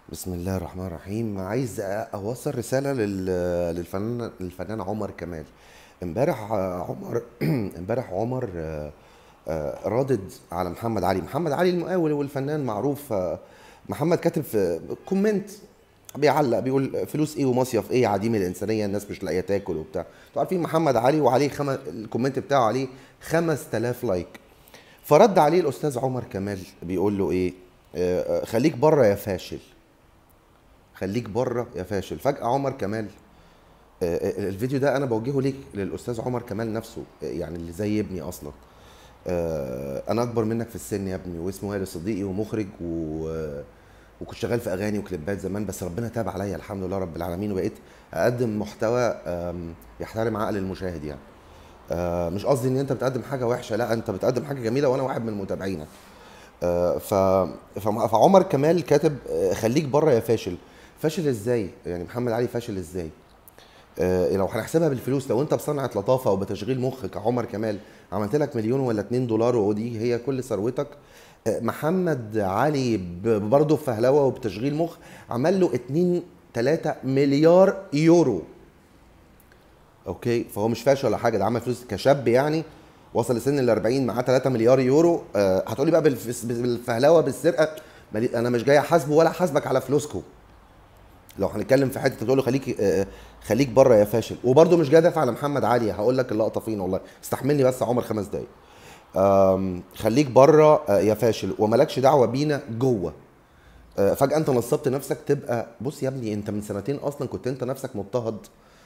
بسم الله الرحمن الرحيم عايز اوصل رساله لل- للفنان الفنان عمر كمال امبارح آه، عمر امبارح عمر آه، آه، رادد على محمد علي محمد علي المقاول والفنان معروف آه، محمد كاتب في كومنت بيعلق بيقول فلوس ايه ومصيف ايه عديم الانسانيه الناس مش لاقيه تاكل وبتاع انتوا عارفين محمد علي وعليه خم... الكومنت بتاعه عليه 5000 لايك فرد عليه الاستاذ عمر كمال بيقول له ايه آه، آه، خليك بره يا فاشل خليك بره يا فاشل فجأة عمر كمال آه، آه، الفيديو ده انا بوجهه ليك للاستاذ عمر كمال نفسه آه، يعني اللي زي ابني اصلا آه، انا اكبر منك في السن يا ابني واسمه وائل صديقي ومخرج و... وكنت شغال في اغاني وكليبات زمان بس ربنا تاب عليا الحمد لله رب العالمين وبقيت اقدم محتوى آم، يحترم عقل المشاهد يعني آه، مش قصدي ان انت بتقدم حاجه وحشه لا انت بتقدم حاجه جميله وانا واحد من متابعينك آه، ف... فم- فعمر كمال كاتب آه، خليك بره يا فاشل فاشل ازاي يعني محمد علي فاشل ازاي آه، لو هنحسبها بالفلوس لو انت بصنعه لطافه وبتشغيل مخ كعمر كمال عملت لك مليون ولا اتنين دولار ودي هي كل ثروتك آه، محمد علي ب- برضه بفهلوه وبتشغيل مخ عمل له 2 3 مليار يورو اوكي فهو مش فاشل ولا حاجه ده عمل فلوس كشاب يعني وصل لسن ال 40 معاه 3 مليار يورو آه هتقولي بقى بالف- بالفهلوه بالسرقه مالي- انا مش جاي احاسبه ولا احاسبك على فلوسكم لو هنتكلم في حته تقول له خليك آه خليك بره يا فاشل وبرده مش جاي ادافع على محمد علي هقول لك اللقطه فين والله استحملني بس يا عمر خمس دقايق آم، خليك بره آه، يا فاشل وملكش دعوه بينا جوه آه، فجاه انت نصبت نفسك تبقى بص يا ابني انت من سنتين اصلا كنت انت نفسك مضطهد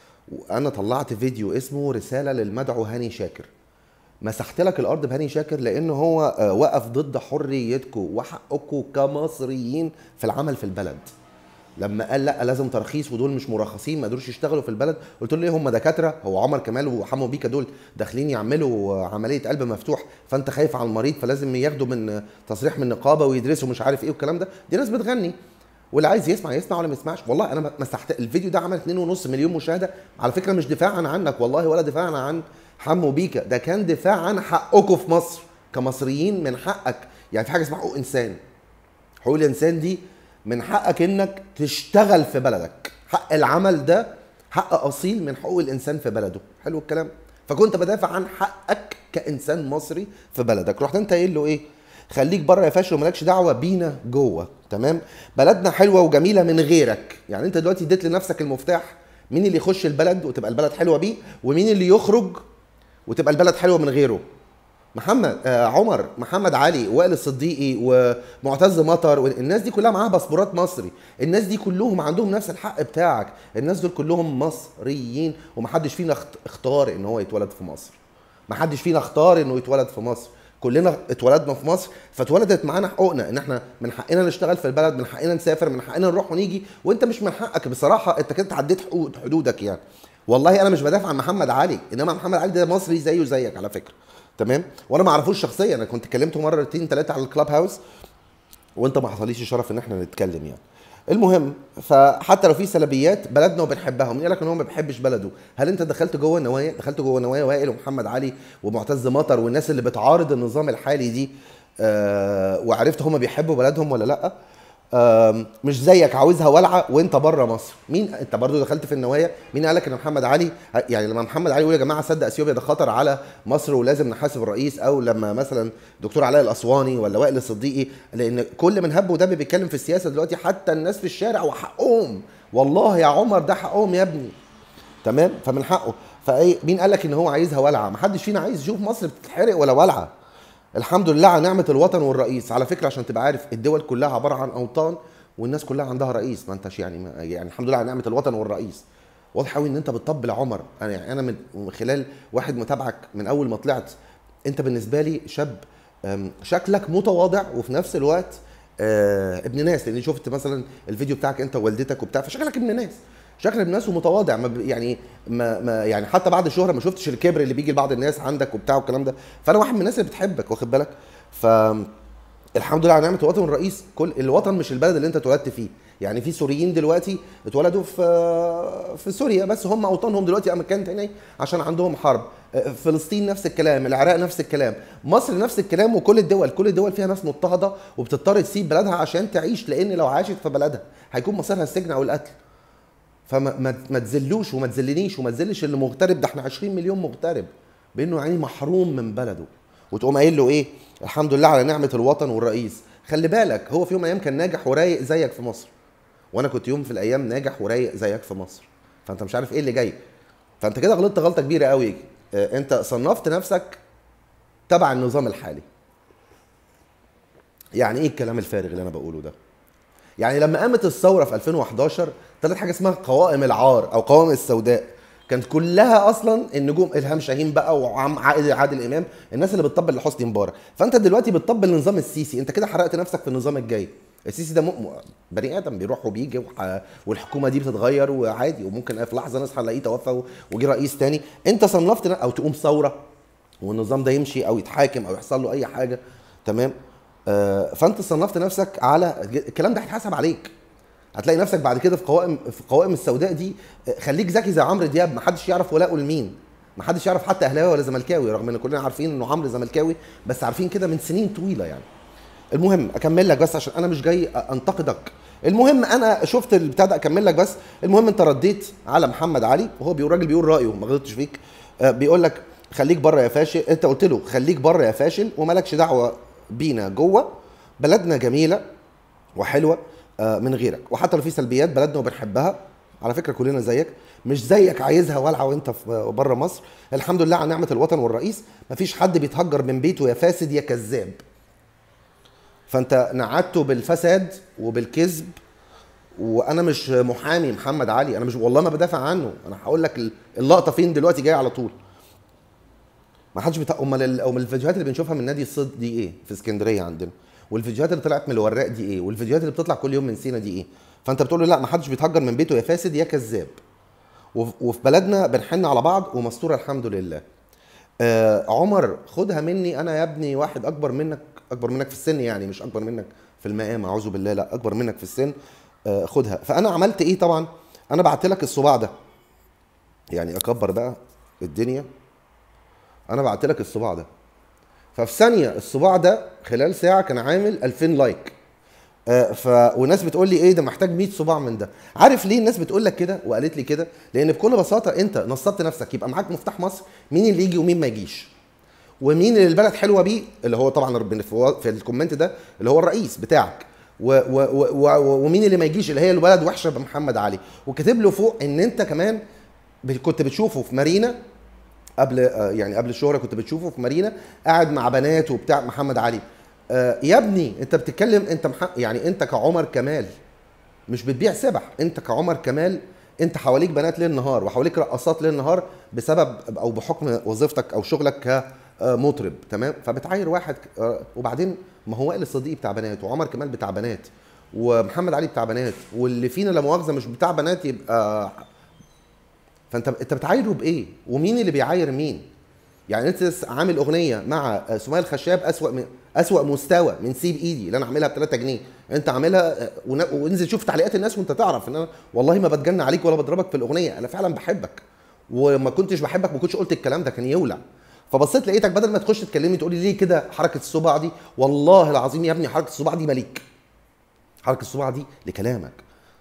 وانا طلعت فيديو اسمه رساله للمدعو هاني شاكر مسحت لك الارض بهاني شاكر لان هو آه، وقف ضد حريتكم وحقكم كمصريين في العمل في البلد لما قال لا لازم ترخيص ودول مش مرخصين ما قدروش يشتغلوا في البلد قلت له ليه هم دكاتره هو عمر كمال وحمو بيكا دول داخلين يعملوا عمليه قلب مفتوح فانت خايف على المريض فلازم ياخدوا من تصريح من النقابه ويدرسوا مش عارف ايه والكلام ده دي ناس بتغني واللي عايز يسمع يسمع ولا ما يسمعش والله انا مسحت الفيديو ده عمل 2.5 مليون مشاهده على فكره مش دفاعا عنك والله ولا دفاعا عن حمو بيكا ده كان دفاع عن حقكم في مصر كمصريين من حقك يعني في حاجه اسمها حقوق انسان حقوق الانسان دي من حقك انك تشتغل في بلدك حق العمل ده حق اصيل من حقوق الانسان في بلده حلو الكلام فكنت بدافع عن حقك كانسان مصري في بلدك رحت انت قايل له ايه خليك بره يا فاشل ومالكش دعوه بينا جوه تمام بلدنا حلوه وجميله من غيرك يعني انت دلوقتي اديت لنفسك المفتاح مين اللي يخش البلد وتبقى البلد حلوه بيه ومين اللي يخرج وتبقى البلد حلوه من غيره محمد آه عمر محمد علي وائل الصديقي ومعتز مطر والناس دي كلها معاها باسبورات مصري الناس دي كلهم عندهم نفس الحق بتاعك الناس دول كلهم مصريين ومحدش فينا اخت- اختار ان هو يتولد في مصر محدش فينا اختار انه يتولد في مصر كلنا اتولدنا في مصر فاتولدت معانا حقوقنا ان احنا من حقنا نشتغل في البلد من حقنا نسافر من حقنا نروح ونيجي وانت مش من حقك بصراحه انت كده عديت حقوق حدودك يعني والله انا مش بدافع عن محمد علي انما محمد علي ده مصري زيه زيك على فكره تمام وانا ما اعرفوش شخصيا انا كنت كلمته مرتين ثلاثه على الكلاب هاوس وانت ما حصليش الشرف ان احنا نتكلم يعني المهم فحتى لو في سلبيات بلدنا وبنحبها ومين قال لك ان هو ما بيحبش بلده هل انت دخلت جوه النوايا دخلت جوه نوايا وائل ومحمد علي ومعتز مطر والناس اللي بتعارض النظام الحالي دي آه وعرفت هم بيحبوا بلدهم ولا لا آم، مش زيك عاوزها ولعه وانت بره مصر مين انت برضو دخلت في النوايا مين قال لك ان محمد علي يعني لما محمد علي يقول يا جماعه صدق اثيوبيا ده خطر على مصر ولازم نحاسب الرئيس او لما مثلا دكتور علاء الاسواني ولا وائل الصديقي لان كل من هب ودب بيتكلم في السياسه دلوقتي حتى الناس في الشارع وحقهم والله يا عمر ده حقهم يا ابني تمام فمن حقه فايه مين قال لك ان هو عايزها ولعه ما حدش فينا عايز يشوف مصر بتتحرق ولا ولعه الحمد لله على نعمه الوطن والرئيس على فكره عشان تبقى عارف الدول كلها عباره عن اوطان والناس كلها عندها رئيس ما انتش يعني ما يعني الحمد لله على نعمه الوطن والرئيس واضح قوي ان انت بتطبل يا عمر انا يعني انا من من خلال واحد متابعك من اول ما طلعت انت بالنسبه لي شاب أم، شكلك متواضع وفي نفس الوقت آه، ابن ناس لاني شفت مثلا الفيديو بتاعك انت ووالدتك وبتاع فشكلك ابن ناس شكل ابن ناس ومتواضع ما ب- يعني ما, ما يعني حتى بعد الشهره ما شفتش الكبر اللي بيجي لبعض الناس عندك وبتاع والكلام ده فانا واحد من الناس اللي بتحبك واخد بالك ف الحمد لله على نعمه الوطن الرئيس كل الوطن مش البلد اللي انت اتولدت فيه يعني في سوريين دلوقتي اتولدوا في في سوريا بس هم اوطانهم دلوقتي مكان تاني عشان عندهم حرب فلسطين نفس الكلام العراق نفس الكلام مصر نفس الكلام وكل الدول كل الدول فيها ناس مضطهده وبتضطر تسيب بلدها عشان تعيش لان لو عاشت في بلدها هيكون مصيرها السجن او القتل فما ما, ما تذلوش وما تذلنيش وما تذلش اللي مغترب ده احنا 20 مليون مغترب بانه يعني محروم من بلده وتقوم قايل له ايه الحمد لله على نعمه الوطن والرئيس خلي بالك هو في يوم من الايام كان ناجح ورايق زيك في مصر وانا كنت يوم في الايام ناجح ورايق زيك في مصر فانت مش عارف ايه اللي جاي فانت كده غلطت غلطه كبيره قوي آه، انت صنفت نفسك تبع النظام الحالي يعني ايه الكلام الفارغ اللي انا بقوله ده يعني لما قامت الثوره في 2011 طلعت حاجه اسمها قوائم العار او قوائم السوداء كانت كلها اصلا النجوم الهام شاهين بقى وعم عادل عادل امام الناس اللي بتطبل لحسني مبارك فانت دلوقتي بتطبل لنظام السيسي انت كده حرقت نفسك في النظام الجاي السيسي ده م... بني ادم بيروح وبيجي وح... والحكومه دي بتتغير وعادي وممكن في لحظه نصحى نلاقيه توفى وجي رئيس تاني انت صنفت او تقوم ثوره والنظام ده يمشي او يتحاكم او يحصل له اي حاجه تمام آه فانت صنفت نفسك على الكلام ده هيتحاسب عليك هتلاقي نفسك بعد كده في قوائم في قوائم السوداء دي آه، خليك ذكي زي عمرو دياب ما حدش يعرف ولاءه لمين ما حدش يعرف حتى اهلاوي ولا زملكاوي رغم ان كلنا عارفين انه عمرو زملكاوي بس عارفين كده من سنين طويله يعني المهم اكمل لك بس عشان انا مش جاي انتقدك المهم انا شفت البتاع ده اكمل لك بس المهم انت رديت على محمد علي وهو بيقول راجل بيقول رايه ما غلطتش فيك آه، بيقول لك خليك بره يا فاشل انت قلت له خليك بره يا فاشل ومالكش دعوه بينا جوه بلدنا جميله وحلوه آه، من غيرك وحتى لو في سلبيات بلدنا وبنحبها على فكره كلنا زيك مش زيك عايزها والعه وانت في بره مصر الحمد لله على نعمه الوطن والرئيس مفيش حد بيتهجر من بيته يا فاسد يا كذاب فانت نعدته بالفساد وبالكذب وانا مش محامي محمد علي انا مش والله ما بدافع عنه انا هقول لك اللقطه فين دلوقتي جايه على طول ما حدش بتا... امال امال الفيديوهات اللي بنشوفها من نادي الصيد دي ايه في اسكندريه عندنا والفيديوهات اللي طلعت من الوراق دي ايه والفيديوهات اللي بتطلع كل يوم من سينا دي ايه فانت بتقول له لا ما حدش بيتهجر من بيته يا فاسد يا كذاب وفي بلدنا بنحن على بعض ومستوره الحمد لله آه عمر خدها مني انا يا ابني واحد اكبر منك اكبر منك في السن يعني مش اكبر منك في المقام اعوذ بالله لا اكبر منك في السن آه خدها فانا عملت ايه طبعا انا بعت لك الصباع ده يعني اكبر بقى الدنيا انا بعت لك الصباع ده ففي ثانيه الصباع ده خلال ساعه كان عامل 2000 لايك آه ف وناس بتقول لي ايه ده محتاج 100 صباع من ده عارف ليه الناس بتقول لك كده وقالت لي كده لان بكل بساطه انت نصبت نفسك يبقى معاك مفتاح مصر مين اللي يجي ومين ما يجيش ومين اللي البلد حلوه بيه اللي هو طبعا في الكومنت ده اللي هو الرئيس بتاعك و و و ومين اللي ما يجيش اللي هي البلد وحشه بمحمد علي وكاتب له فوق ان انت كمان كنت بتشوفه في مارينا قبل آه، يعني قبل الشهره كنت بتشوفه في مارينا قاعد مع بنات وبتاع محمد علي آه يا ابني انت بتتكلم انت مح... يعني انت كعمر كمال مش بتبيع سبح انت كعمر كمال انت حواليك بنات ليل نهار وحواليك رقصات ليل نهار بسبب او بحكم وظيفتك او شغلك كمطرب تمام فبتعاير واحد آه، وبعدين ما هو وائل الصديقي بتاع بنات وعمر كمال بتاع بنات ومحمد علي بتاع بنات واللي فينا لا مؤاخذه مش بتاع بنات يبقى فانت انت بتعايره بايه ومين اللي بيعاير مين يعني انت عامل اغنيه مع سمية الخشاب اسوأ من اسوأ مستوى من سيب ايدي اللي انا عاملها ب 3 جنيه انت عاملها وانزل شوف تعليقات الناس وانت تعرف ان انا والله ما بتجنى عليك ولا بضربك في الاغنيه انا فعلا بحبك وما كنتش بحبك ما كنتش قلت الكلام ده كان يولع فبصيت لقيتك بدل ما تخش تكلمني تقول لي ليه كده حركه الصباع دي والله العظيم يا ابني حركه الصباع دي مليك حركه الصباع دي لكلامك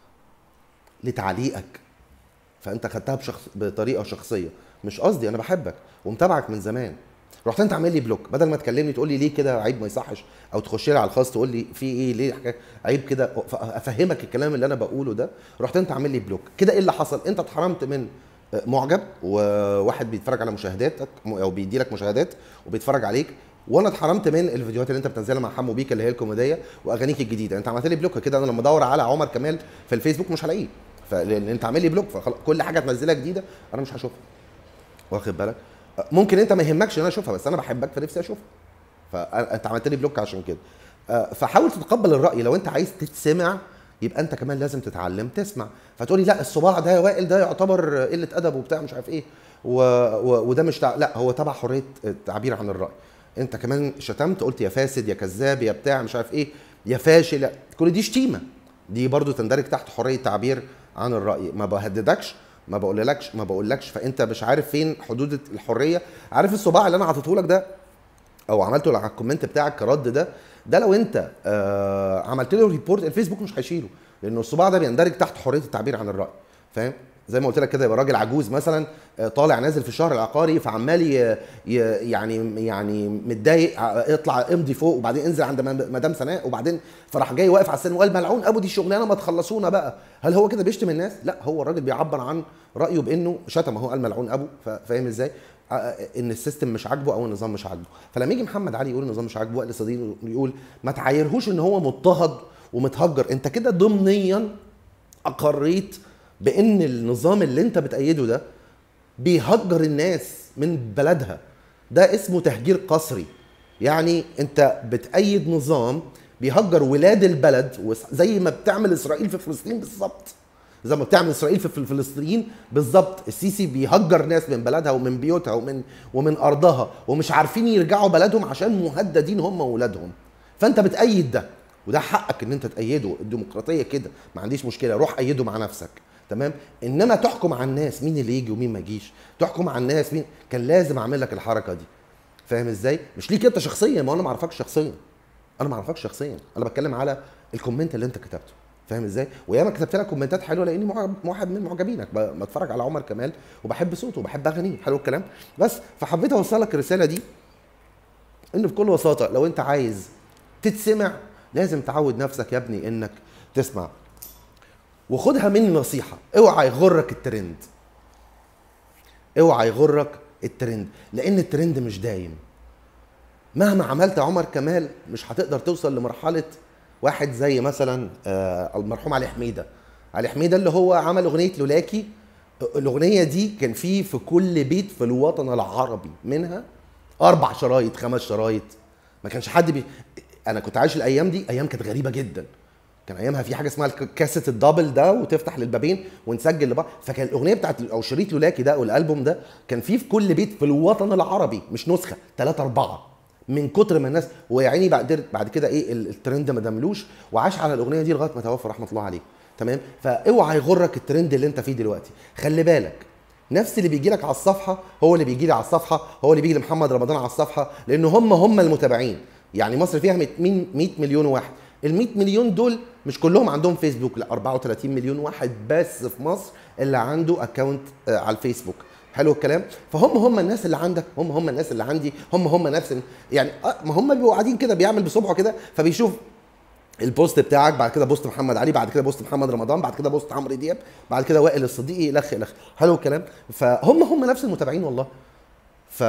لتعليقك فانت خدتها بشخص بطريقه شخصيه مش قصدي انا بحبك ومتابعك من زمان رحت انت عامل لي بلوك بدل ما تكلمني تقول لي ليه كده عيب ما يصحش او تخش لي على الخاص تقول لي في ايه ليه حكايه عيب كده افهمك الكلام اللي انا بقوله ده رحت انت عامل لي بلوك كده ايه اللي حصل انت اتحرمت من آه، معجب وواحد بيتفرج على مشاهداتك او بيدي لك مشاهدات وبيتفرج عليك وانا اتحرمت من الفيديوهات اللي انت بتنزلها مع حمو بيك اللي هي الكوميديه واغانيك الجديده انت عملت لي بلوك كده انا لما ادور على عمر كمال في الفيسبوك مش هلاقيه فلان انت عامل لي بلوك فكل حاجه تنزلها جديده انا مش هشوفها واخد بالك ممكن انت ما يهمكش ان انا اشوفها بس انا بحبك فنفسي اشوفها فانت عملت لي بلوك عشان كده آه، فحاول تتقبل الراي لو انت عايز تتسمع يبقى انت كمان لازم تتعلم تسمع فتقولي لا الصباع ده يا وائل ده يعتبر قله ادب وبتاع مش عارف ايه و... و... وده مش تع... لا هو تبع حريه التعبير عن الراي انت كمان شتمت قلت يا فاسد يا كذاب يا بتاع مش عارف ايه يا فاشل كل دي شتيمه دي برضو تندرج تحت حريه تعبير عن الراي ما بهددكش ما بقولكش ما بقولكش فانت مش عارف فين حدود الحريه عارف الصباع اللي انا عطيته لك ده او عملته على الكومنت بتاعك كرد ده ده لو انت آه عملت له ريبورت الفيسبوك مش هيشيله لانه الصباع ده بيندرج تحت حريه التعبير عن الراي فاهم زي ما قلت لك كده يبقى راجل عجوز مثلا آه، طالع نازل في الشهر العقاري فعمال ي- ي- يعني يعني متضايق ع- اطلع امضي فوق وبعدين انزل عند م- مدام سناء وبعدين فراح جاي واقف على السن وقال ملعون ابو دي شغلانه ما تخلصونا بقى هل هو كده بيشتم الناس لا هو الراجل بيعبر عن رايه بانه شتم هو قال ملعون ابو فا- فاهم ازاي ع- ان السيستم مش عاجبه او النظام مش عاجبه فلما يجي محمد علي يقول النظام مش عاجبه وائل صديق يقول ما تعايرهوش ان هو مضطهد ومتهجر انت كده ضمنيا اقريت بان النظام اللي انت بتأيده ده بيهجر الناس من بلدها ده اسمه تهجير قسري يعني انت بتأيد نظام بيهجر ولاد البلد وس- زي ما بتعمل اسرائيل في فلسطين بالظبط زي ما بتعمل اسرائيل في فلسطين بالظبط السيسي بيهجر ناس من بلدها ومن بيوتها ومن ومن ارضها ومش عارفين يرجعوا بلدهم عشان مهددين هم واولادهم فانت بتأيد ده وده حقك ان انت تأيده الديمقراطيه كده ما عنديش مشكله روح أيده مع نفسك تمام انما تحكم على الناس مين اللي يجي ومين ما يجيش تحكم على الناس مين كان لازم اعمل لك الحركه دي فاهم ازاي مش ليك انت شخصيا ما انا ما اعرفكش شخصيا انا ما اعرفكش شخصيا انا بتكلم على الكومنت اللي انت كتبته فاهم ازاي وياما كتبت لك كومنتات حلوه لاني معجب واحد من معجبينك ب- بتفرج على عمر كمال وبحب صوته وبحب اغانيه حلو الكلام بس فحبيت اوصل لك الرساله دي ان بكل بساطه لو انت عايز تتسمع لازم تعود نفسك يا ابني انك تسمع وخدها مني نصيحه اوعى يغرك الترند اوعى يغرك الترند لان الترند مش دايم مهما عملت يا عمر كمال مش هتقدر توصل لمرحله واحد زي مثلا آه المرحوم علي حميده علي حميده اللي هو عمل اغنيه لولاكي الاغنيه دي كان في في كل بيت في الوطن العربي منها اربع شرايط خمس شرايط ما كانش حد بي... انا كنت عايش الايام دي ايام كانت غريبه جدا كان ايامها في حاجه اسمها الك- كاسيت الدبل ده وتفتح للبابين ونسجل لبعض فكان الاغنيه بتاعت او شريط لولاكي ده او الالبوم ده كان فيه في كل بيت في الوطن العربي مش نسخه ثلاثة أربعة من كتر ما الناس ويا عيني بعد بعد كده ايه ال- الترند ما داملوش وعاش على الاغنيه دي لغايه ما توفى رحمه الله عليه تمام فاوعى يغرك الترند اللي انت فيه دلوقتي خلي بالك نفس اللي بيجي لك على الصفحه هو اللي بيجي لي على الصفحه هو اللي بيجي لمحمد رمضان على الصفحه لان هم هم المتابعين يعني مصر فيها 100 100 مليون واحد ال 100 مليون دول مش كلهم عندهم فيسبوك لا 34 مليون واحد بس في مصر اللي عنده اكونت على الفيسبوك حلو الكلام فهم هم الناس اللي عندك هم هم الناس اللي عندي هم هم نفس يعني آه، ما هم بيبقوا قاعدين كده بيعمل بصبعه كده فبيشوف البوست بتاعك بعد كده بوست محمد علي بعد كده بوست محمد رمضان بعد كده بوست عمرو دياب بعد كده وائل الصديقي الخ الخ حلو الكلام فهم هم نفس المتابعين والله ف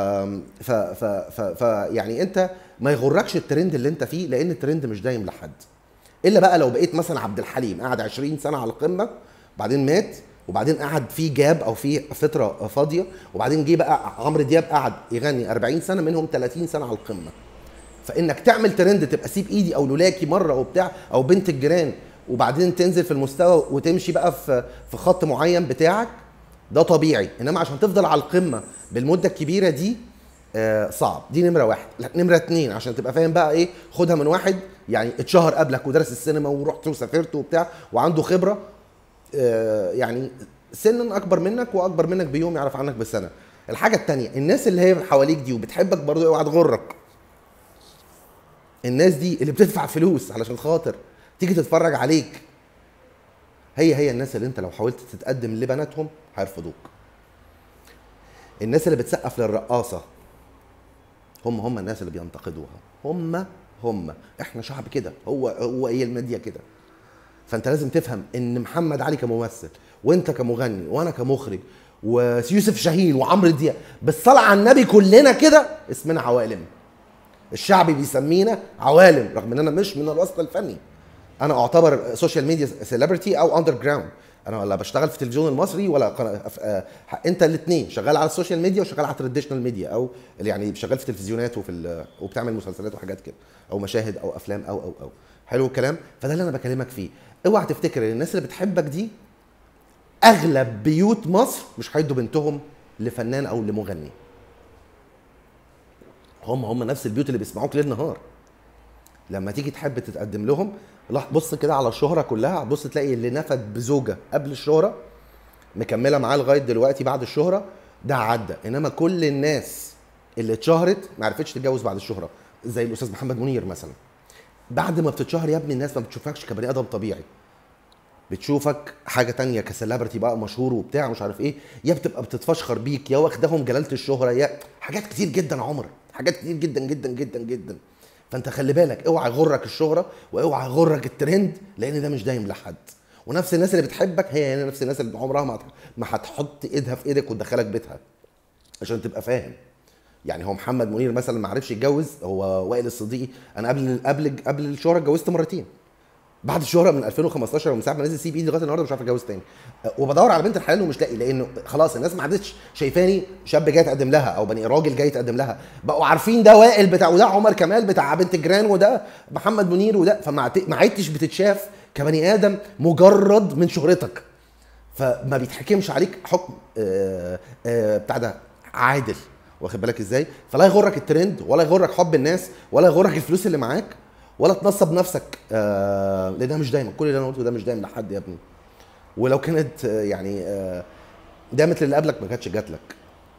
ف ف ف, ف يعني انت ما يغركش الترند اللي انت فيه لان الترند مش دايم لحد الا بقى لو بقيت مثلا عبد الحليم قعد 20 سنه على القمه وبعدين مات وبعدين قعد في جاب او في فتره فاضيه وبعدين جه بقى عمرو دياب قعد يغني 40 سنه منهم 30 سنه على القمه فانك تعمل ترند تبقى سيب ايدي او لولاكي مره وبتاع او بنت الجيران وبعدين تنزل في المستوى وتمشي بقى في في خط معين بتاعك ده طبيعي انما عشان تفضل على القمه بالمده الكبيره دي آه صعب دي نمره واحد لا نمره اتنين عشان تبقى فاهم بقى ايه خدها من واحد يعني اتشهر قبلك ودرس السينما ورحت وسافرت وبتاع وعنده خبره آه يعني سنا اكبر منك واكبر منك بيوم يعرف عنك بسنه الحاجه التانية الناس اللي هي حواليك دي وبتحبك برضه اوعى تغرك الناس دي اللي بتدفع فلوس علشان خاطر تيجي تتفرج عليك هي هي الناس اللي انت لو حاولت تتقدم لبناتهم هيرفضوك الناس اللي بتسقف للرقاصه هم هم الناس اللي بينتقدوها هم هم احنا شعب كده هو هو ايه الميديا كده فانت لازم تفهم ان محمد علي كممثل وانت كمغني وانا كمخرج ويوسف شاهين وعمرو دياب بالصلاه على النبي كلنا كده اسمنا عوالم الشعب بيسمينا عوالم رغم ان انا مش من الوسط الفني انا اعتبر سوشيال ميديا سيلبرتي او اندر جراوند انا ولا بشتغل في التلفزيون المصري ولا قناة أف... آه... انت الاثنين شغال على السوشيال ميديا وشغال على التراديشنال ميديا او اللي يعني شغال في تلفزيونات وفي ال... وبتعمل مسلسلات وحاجات كده او مشاهد او افلام او او او حلو الكلام فده اللي انا بكلمك فيه اوعى تفتكر ان الناس اللي بتحبك دي اغلب بيوت مصر مش هيدوا بنتهم لفنان او لمغني هم هم نفس البيوت اللي بيسمعوك ليل نهار لما تيجي تحب تتقدم لهم لا بص كده على الشهرة كلها بص تلاقي اللي نفد بزوجة قبل الشهرة مكملة معاه لغاية دلوقتي بعد الشهرة ده عدى انما كل الناس اللي اتشهرت ما عرفتش تتجوز بعد الشهرة زي الاستاذ محمد منير مثلا بعد ما بتتشهر يا ابني الناس ما بتشوفكش كبني ادم طبيعي بتشوفك حاجه تانية كسليبرتي بقى مشهور وبتاع مش عارف ايه يا بتبقى بتتفشخر بيك يا واخدهم جلاله الشهره يا حاجات كتير جدا يا عمر حاجات كتير جدا جدا جدا جدا فانت خلي بالك اوعى يغرك الشهره واوعى يغرك الترند لان ده مش دايم لحد ونفس الناس اللي بتحبك هي هي نفس الناس اللي عمرها ما ما هتحط ايدها في ايدك وتدخلك بيتها عشان تبقى فاهم يعني هو محمد منير مثلا ما عرفش يتجوز هو وائل الصديقي انا قبل قبل قبل الشهره اتجوزت مرتين بعد الشهره من 2015 ومن ساعه ما نزل سي بي لغايه النهارده مش عارف اتجوز تاني أه، وبدور على بنت الحلال ومش لاقي لانه خلاص الناس ما عادتش شايفاني شاب جاي يتقدم لها او بني راجل جاي يتقدم لها بقوا عارفين ده وائل بتاع وده عمر كمال بتاع بنت الجيران وده محمد منير وده فما عت- ما عدتش بتتشاف كبني ادم مجرد من شهرتك فما بيتحكمش عليك حكم آه، آه، بتاع ده عادل واخد بالك ازاي فلا يغرك الترند ولا يغرك حب الناس ولا يغرك الفلوس اللي معاك ولا تنصب نفسك آه، لان ده مش دايما كل اللي انا قلته ده مش دايما لحد يا ابني ولو كانت آه، يعني آه، دامت للي قبلك ما كانتش جات لك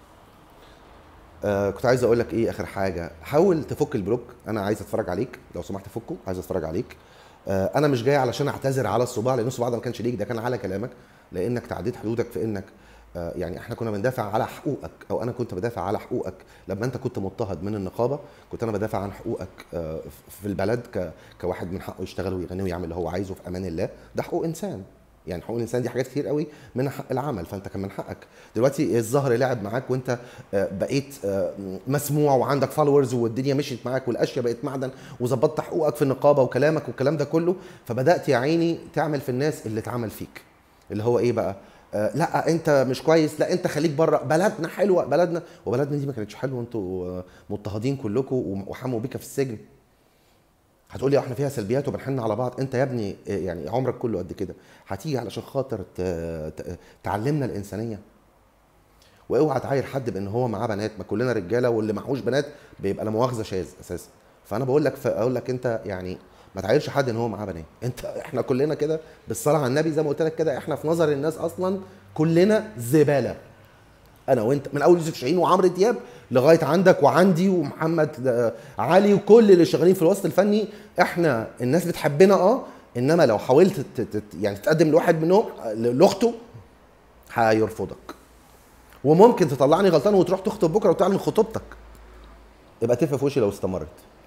آه كنت عايز اقول لك ايه اخر حاجه حاول تفك البلوك انا عايز اتفرج عليك لو سمحت فكه عايز اتفرج عليك آه انا مش جاي علشان اعتذر على الصباع لان الصباع ده ما كانش ليك ده كان على كلامك لانك تعديت حدودك في انك آه يعني احنا كنا بندافع على حقوقك او انا كنت بدافع على حقوقك لما انت كنت مضطهد من النقابه كنت انا بدافع عن حقوقك آه في البلد ك كواحد من حقه يشتغل ويغني ويعمل اللي هو عايزه في امان الله ده حقوق انسان يعني حقوق الانسان دي حاجات كتير قوي من حق العمل فانت كان من حقك دلوقتي الظهر لعب معاك وانت آه، بقيت آه، مسموع وعندك فولورز والدنيا مشيت معاك والاشياء بقت معدن وظبطت حقوقك في النقابه وكلامك والكلام ده كله فبدات يا عيني تعمل في الناس اللي اتعمل فيك اللي هو ايه بقى آه، لا انت مش كويس لا انت خليك بره بلدنا حلوه بلدنا وبلدنا دي ما كانتش حلوه انتوا آه، مضطهدين كلكم وحموا بيك في السجن هتقول لي احنا فيها سلبيات وبنحن على بعض انت يا ابني آه، يعني عمرك كله قد كده هتيجي علشان خاطر ت- ت- تعلمنا الانسانيه واوعى تعاير حد بان هو معاه بنات ما كلنا رجاله واللي معهوش بنات بيبقى لا مؤاخذه شاذ اساسا فانا بقول لك اقول لك انت يعني ما تعايرش حد ان هو معاه بنات انت احنا كلنا كده بالصلاه على النبي زي ما قلت لك كده احنا في نظر الناس اصلا كلنا زباله انا وانت من اول يوسف شاهين وعمرو دياب لغايه عندك وعندي ومحمد آه، علي وكل اللي شغالين في الوسط الفني احنا الناس بتحبنا اه انما لو حاولت ت- ت- يعني تتقدم لواحد منهم آه، لاخته هيرفضك وممكن تطلعني غلطان وتروح تخطب بكره وتعلن خطوبتك يبقى تلف في وشي لو استمرت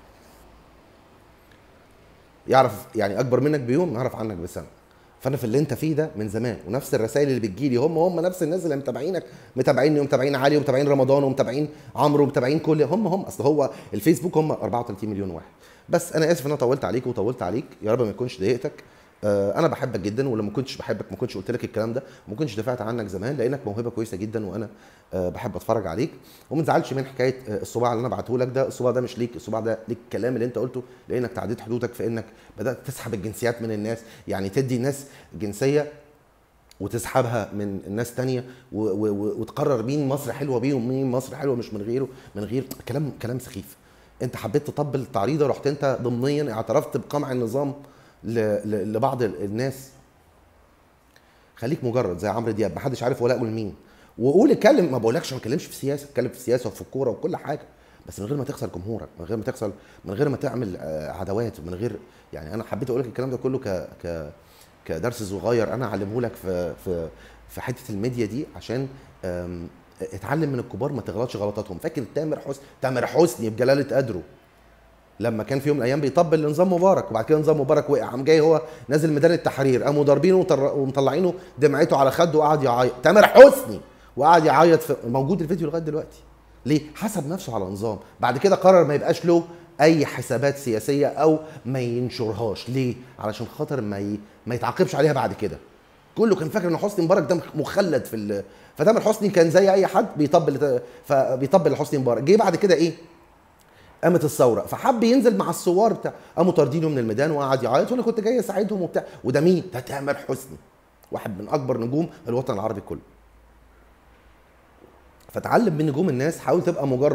يعرف يعني اكبر منك بيوم يعرف عنك بسنه فانا في اللي انت فيه ده من زمان ونفس الرسائل اللي بتجيلي هم هم نفس الناس اللي متابعينك متابعيني ومتابعين علي ومتابعين رمضان ومتابعين عمرو ومتابعين كل هم هم اصل هو الفيسبوك هم 34 مليون واحد بس انا اسف ان انا طولت عليك وطولت عليك يا رب ما يكونش ضايقتك آه، انا بحبك جدا ولما كنتش بحبك ما كنتش قلت لك الكلام ده ما كنتش دافعت عنك زمان لانك موهبه كويسه جدا وانا آه، بحب اتفرج عليك وما تزعلش من حكايه آه، الصباع اللي انا بعته لك ده الصباع ده مش ليك الصباع ده ليك الكلام اللي انت قلته لانك تعديت حدودك في انك بدات تسحب الجنسيات من الناس يعني تدي ناس جنسيه وتسحبها من الناس تانية و- و- و- وتقرر مين مصر حلوه بيه ومين مصر حلوه مش من غيره من غير كلام كلام سخيف انت حبيت تطبل التعريضه رحت انت ضمنيا اعترفت بقمع النظام ل- ل- لبعض ال- الناس خليك مجرد زي عمرو دياب محدش عارف ولاءه لمين وقول اتكلم ما بقولكش ما اتكلمش في السياسه اتكلم في السياسه وفي الكوره وكل حاجه بس من غير ما تخسر جمهورك من غير ما تخسر من غير ما تعمل آه، عداوات من غير يعني انا حبيت اقول لك الكلام ده كله ك ك كدرس صغير انا اعلمه لك في في في حته الميديا دي عشان آم، اتعلم من الكبار ما تغلطش غلطاتهم فاكر تامر حسني تامر حسني بجلاله قدره لما كان في يوم من الايام بيطبل لنظام مبارك وبعد كده نظام مبارك وقع قام جاي هو نازل ميدان التحرير قاموا ضاربينه وطر- ومطلعينه دمعته على خده وقعد يعيط تامر حسني وقعد يعيط في موجود الفيديو لغايه دلوقتي ليه حسب نفسه على نظام بعد كده قرر ما يبقاش له اي حسابات سياسيه او ما ينشرهاش ليه علشان خاطر ما ي... ما يتعاقبش عليها بعد كده كله كان فاكر ان حسني مبارك ده مخلد في ال... فتامر حسني كان زي اي حد بيطبل فبيطبل لحسني مبارك جه بعد كده ايه قامت الثوره فحب ينزل مع الثوار بتاع قاموا طاردينه من الميدان وقعد يعيط وانا كنت جاي اساعدهم وبتاع وده مين؟ ده تامر حسني واحد من اكبر نجوم الوطن العربي كله فتعلم من نجوم الناس حاول تبقى مجرد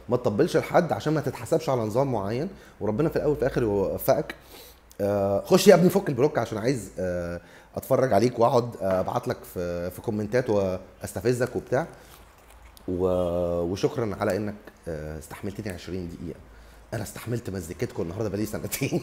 ما تطبلش لحد عشان ما تتحسبش على نظام معين وربنا في الاول في الاخر يوفقك آه، خش يا ابني فك البلوك عشان عايز آه، اتفرج عليك واقعد آه، ابعت لك في في كومنتات واستفزك وبتاع و- وشكرا على انك آه، استحملتني 20 دقيقه انا استحملت مزيكتكم النهارده بقالي سنتين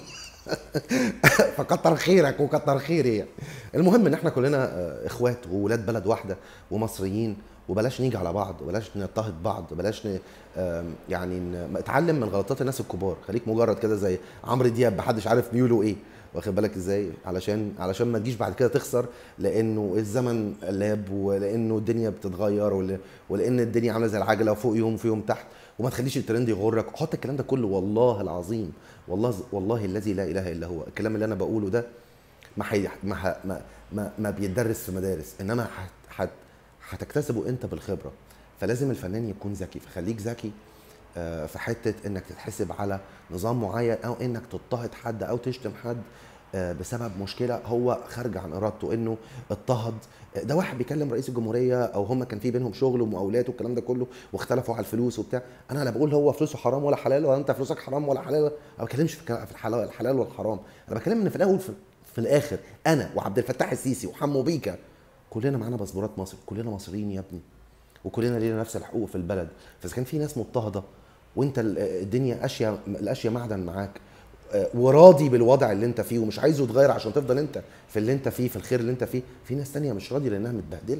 فكتر خيرك وكتر خيري يعني. المهم ان احنا كلنا آه، اخوات وولاد بلد واحده ومصريين وبلاش نيجي على بعض وبلاش نضطهد بعض وبلاش ن... آم، يعني ن- ما- اتعلم من غلطات الناس الكبار خليك مجرد كده زي عمرو دياب محدش عارف ميوله ايه واخد بالك ازاي علشان علشان ما تجيش بعد كده تخسر لانه الزمن لاب ولانه الدنيا بتتغير ول- ولان الدنيا عامله زي العجله فوق يوم وفي يوم تحت وما تخليش الترند يغرك حط الكلام ده كله والله العظيم والله والله الذي لا اله الا هو الكلام اللي انا بقوله ده ما حي... ما, ح... ما ما ما بيتدرس في مدارس انما هت... هت... هتكتسبه انت بالخبره فلازم الفنان يكون ذكي فخليك ذكي آه، في حته انك تتحسب على نظام معين او انك تضطهد حد او تشتم حد آه، بسبب مشكله هو خارجه عن ارادته انه اضطهد آه، ده واحد بيكلم رئيس الجمهوريه او هم كان في بينهم شغل ومقاولات والكلام ده كله واختلفوا على الفلوس وبتاع انا لا بقول هو فلوسه حرام ولا حلال ولا انت فلوسك حرام ولا حلال انا ما بتكلمش في الكلام- في الحلال الحلال والحرام انا بتكلم ان في الاول في, في الاخر انا وعبد الفتاح السيسي وحمو بيكا كلنا معانا باسبورات مصر كلنا مصريين يا ابني وكلنا لينا نفس الحقوق في البلد فاذا كان في ناس مضطهده وانت ال- الدنيا اشياء الاشياء معدن معاك آه، وراضي بالوضع اللي انت فيه ومش عايزه يتغير عشان تفضل انت في اللي انت فيه في الخير اللي انت فيه في ناس تانية مش راضيه لانها متبهدله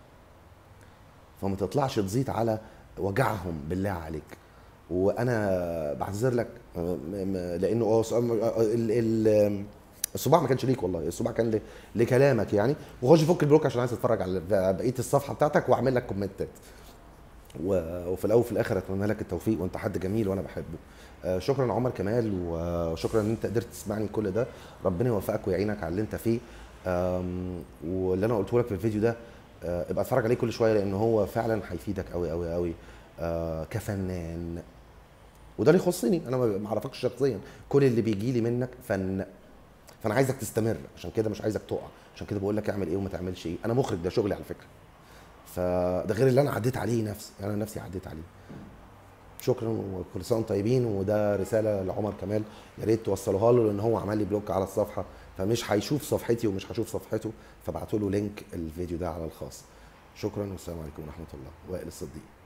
فما تطلعش تزيد على وجعهم بالله عليك وانا بعتذر لك م- م- لانه اه ص- ال- ال- الصباع ما كانش ليك والله الصباع كان ل- لكلامك يعني وخش فك البلوك عشان عايز اتفرج على بقيه الصفحه بتاعتك واعمل لك كومنتات و- وفي الاول وفي الاخر اتمنى لك التوفيق وانت حد جميل وانا بحبه آه، شكرا عمر كمال وشكرا ان انت قدرت تسمعني كل ده ربنا يوفقك ويعينك على اللي انت فيه آم، واللي انا قلته لك في الفيديو ده آه، ابقى اتفرج عليه كل شويه لان هو فعلا هيفيدك قوي قوي قوي آه، كفنان وده اللي يخصني انا ما ما اعرفكش شخصيا كل اللي بيجي لي منك فن فانا عايزك تستمر عشان كده مش عايزك تقع عشان كده بقول لك اعمل ايه وما تعملش ايه انا مخرج ده شغلي على فكره فده غير اللي انا عديت عليه نفسي انا نفسي عديت عليه شكرا وكل سنه وانتم طيبين وده رساله لعمر كمال يا ريت توصلوها له لان هو عمل لي بلوك على الصفحه فمش هيشوف صفحتي ومش هشوف صفحته فبعتوا له لينك الفيديو ده على الخاص شكرا والسلام عليكم ورحمه الله وائل الصديق